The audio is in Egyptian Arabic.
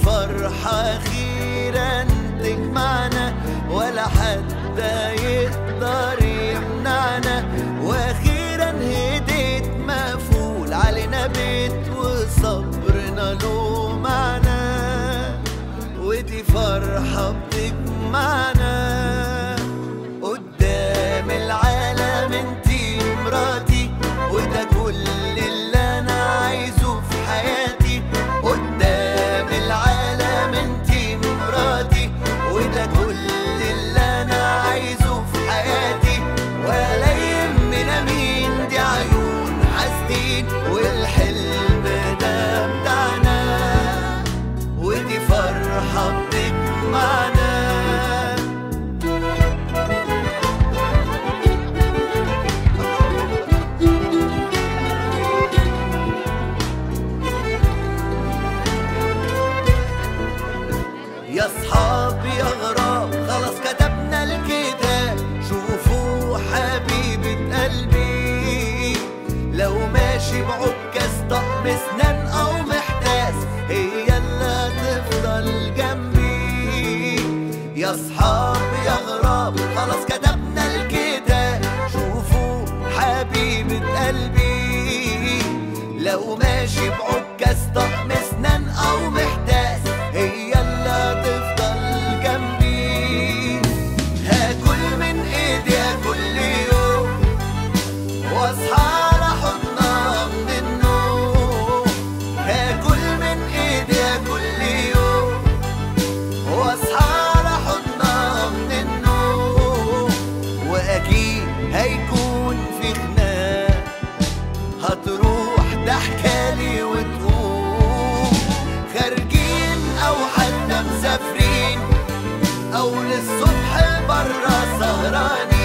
فرحة أخيرا تجمعنا ولا حد يقدر يمنعنا وأخيرا هديت مقفول علينا بيت وصبرنا له معنى ودي فرحة بتجمعنا قدام العالم انتي مراتي وده كل اللي انا عايزه في حياتي قدام العالم انتي مراتي وده كل اللي انا عايزه في حياتي ولا يهمنا مين دي عيون حاسدين والحلم ده بتاعنا ودي فرحة بتجمعنا يا صحاب يا غراب خلاص كتبنا الكتاب شوفوا حبيبة قلبي لو ماشي بعكاز طقم اسنان او محتاس هي اللي هتفضل جنبي يا صحاب يا غراب خلاص كتبنا الكتاب شوفوا حبيبة قلبي لو ماشي بعكاز طقم اسنان او محتاس هي اللي هتفضل جنبي هاكل من ايديها كل يوم واصحى على حضنها من النوم هاكل من ايديها كل يوم واصحى على حضنها من النوم واكيد هيكون في خناق هتروح ضحكالي وتقوم خارجين او حتى مسافرين او للصبح برا سهرانين